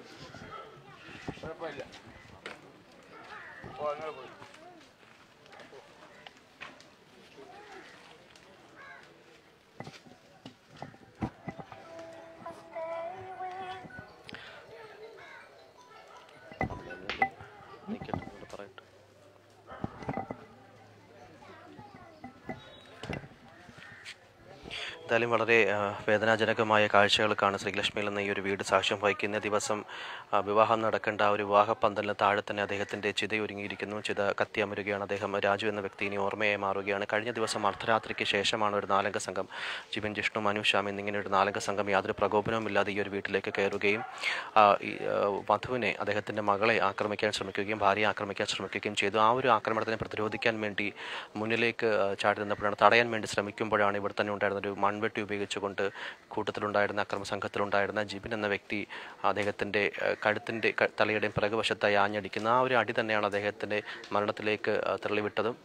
കുഴപ്പമില്ല ഓ അങ്ങനെ പോയി നിൽക്കട്ടെ ഇവിടെ പറയട്ടെ എന്തായാലും വളരെ ആ, വേദനാജനകമായ കാഴ്ചകൾക്കാണ് ശ്രീലക്ഷ്മിയിൽ എന്ന ഈ ഒരു വീട് സാക്ഷ്യം വഹിക്കുന്ന ദിവസം ആ, വിവാഹം നടക്കേണ്ട ആ ഒരു വിവാഹ പന്തലിന് താഴെ തന്നെ അദ്ദേഹത്തിൻ്റെ ചിതയൊരുങ്ങിയിരിക്കുന്നു ചിത കത്തിയമരുകയാണ് അദ്ദേഹം രാജു എന്ന വ്യക്തി ഇനി ഓർമ്മയായി മാറുകയാണ് കഴിഞ്ഞ ദിവസം അർദ്ധരാത്രിക്ക് ശേഷമാണ് ഒരു നാലംഗ സംഘം ജിബിൻ ജിഷ്ണു മനു ശ്യാം എന്നിങ്ങനെ ഒരു നാലംഗ സംഘം യാതൊരു പ്രകോപനവുമില്ലാതെ ഈ ഒരു വീട്ടിലേക്ക് കയറുകയും ആ, ഈ ആ, വധുവിനെ അദ്ദേഹത്തിൻ്റെ മകളെ ആക്രമിക്കാൻ ശ്രമിക്കുകയും ഭാര്യയെ ആക്രമിക്കാൻ ശ്രമിക്കുകയും ചെയ്തു ആ ഒരു ആക്രമണത്തിനെ പ്രതിരോധിക്കാൻ വേണ്ടി മുന്നിലേക്ക് ആ, ചാടി നിന്നപ്പോഴാണ് തടയാൻ വേണ്ടി ശ്രമിക്കുമ്പോഴാണ് ഇവിടെ തന്നെ ഉണ്ടായിരുന്ന ഒരു മൺവെട്ടി ഉപയോഗിച്ചുകൊണ്ട് കൂട്ടത്തിലുണ്ടായിരുന്ന അക്രമ സംഘത്തിലുണ്ടായിരുന്ന ജിബിൻ എന്ന വ്യക്തി അദ്ദേഹത്തിൻ്റെ കഴുത്തിൻ്റെ തലയുടെയും പിറകുവശത്തായി ആഞ്ഞടിക്കുന്ന ആ ഒരു അടി തന്നെയാണ് അദ്ദേഹത്തിൻ്റെ മരണത്തിലേക്ക് ആ, തള്ളിവിട്ടതും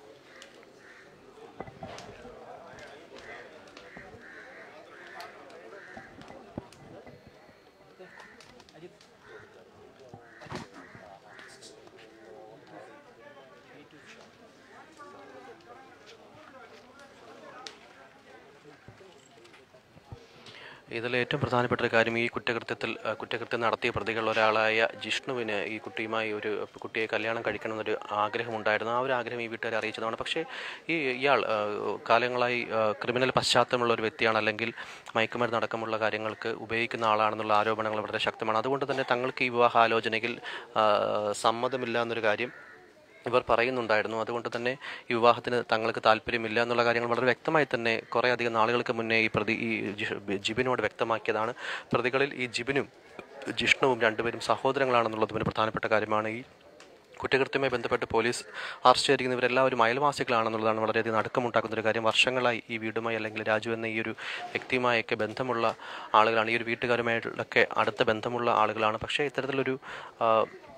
ഇതിൽ ഏറ്റവും പ്രധാനപ്പെട്ട ഒരു കാര്യം ഈ കുറ്റകൃത്യത്തിൽ ആ, കുറ്റകൃത്യം നടത്തിയ പ്രതികളിൽ ഒരാളായ ജിഷ്ണുവിന് ഈ കുട്ടിയുമായി ഒരു കുട്ടിയെ കല്യാണം കഴിക്കണമെന്നൊരു ആഗ്രഹമുണ്ടായിരുന്നു ആ ഒരു ആഗ്രഹം ഈ വീട്ടുകാരെ അറിയിച്ചതാണ് പക്ഷേ ഈ ഇയാൾ ആ, കാലങ്ങളായി ആ, ക്രിമിനൽ പശ്ചാത്തലമുള്ള ഒരു വ്യക്തിയാണ് അല്ലെങ്കിൽ മയക്കുമരുന്ന് അടക്കമുള്ള കാര്യങ്ങൾക്ക് ഉപയോഗിക്കുന്ന ആളാണെന്നുള്ള ആരോപണങ്ങൾ വളരെ ശക്തമാണ് അതുകൊണ്ട് തന്നെ തങ്ങൾക്ക് ഈ വിവാഹാലോചനയിൽ ആ, സമ്മതമില്ല എന്നൊരു കാര്യം ഇവർ പറയുന്നുണ്ടായിരുന്നു അതുകൊണ്ട് തന്നെ ഈ വിവാഹത്തിന് തങ്ങൾക്ക് താല്പര്യമില്ല എന്നുള്ള കാര്യങ്ങൾ വളരെ വ്യക്തമായി തന്നെ കുറേ അധികം നാളുകൾക്ക് മുന്നേ ഈ പ്രതി ഈ ജി- ജിബിനോട് വ്യക്തമാക്കിയതാണ് പ്രതികളിൽ ഈ ജിബിനും ജിഷ്ണുവും രണ്ടുപേരും സഹോദരങ്ങളാണെന്നുള്ളത് ഒരു പ്രധാനപ്പെട്ട കാര്യമാണ് ഈ കുറ്റകൃത്യവുമായി ബന്ധപ്പെട്ട് പോലീസ് അറസ്റ്റ് ചെയ്തിരിക്കുന്നവരെല്ലാവരും അയൽവാസികളാണെന്നുള്ളതാണ് വളരെയധികം നടുക്കമുണ്ടാക്കുന്ന ഒരു കാര്യം വർഷങ്ങളായി ഈ വീടുമായി അല്ലെങ്കിൽ രാജു എന്ന ഈ ഒരു വ്യക്തിയുമായൊക്കെ ബന്ധമുള്ള ആളുകളാണ് ഈ ഒരു വീട്ടുകാരുമായിട്ടൊക്കെ അടുത്ത ബന്ധമുള്ള ആളുകളാണ് പക്ഷേ ഇത്തരത്തിലൊരു ആ,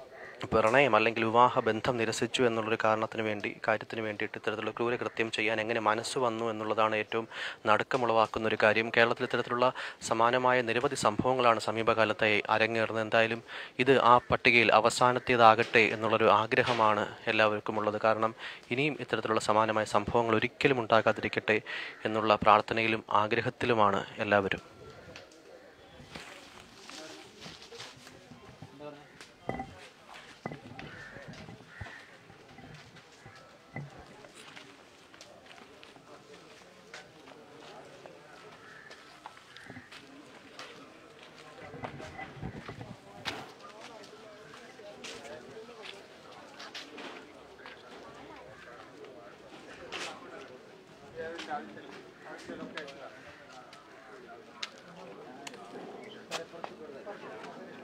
പ്രണയം അല്ലെങ്കിൽ വിവാഹ ബന്ധം നിരസിച്ചു എന്നുള്ളൊരു കാരണത്തിന് വേണ്ടി കാര്യത്തിന് വേണ്ടിയിട്ട് ഇത്തരത്തിലുള്ള ക്രൂരകൃത്യം ചെയ്യാൻ എങ്ങനെ മനസ്സ് വന്നു എന്നുള്ളതാണ് ഏറ്റവും നടുക്കമുളവാക്കുന്ന ഒരു കാര്യം കേരളത്തിൽ ഇത്തരത്തിലുള്ള സമാനമായ നിരവധി സംഭവങ്ങളാണ് സമീപകാലത്തായി അരങ്ങേറുന്നത് എന്തായാലും ഇത് ആ പട്ടികയിൽ അവസാനത്തേതാകട്ടെ എന്നുള്ളൊരു ആഗ്രഹമാണ് എല്ലാവർക്കും ഉള്ളത് കാരണം ഇനിയും ഇത്തരത്തിലുള്ള സമാനമായ സംഭവങ്ങൾ ഒരിക്കലും ഉണ്ടാകാതിരിക്കട്ടെ എന്നുള്ള പ്രാർത്ഥനയിലും ആഗ്രഹത്തിലുമാണ് എല്ലാവരും ആഴ്ചയിലൊക്കെ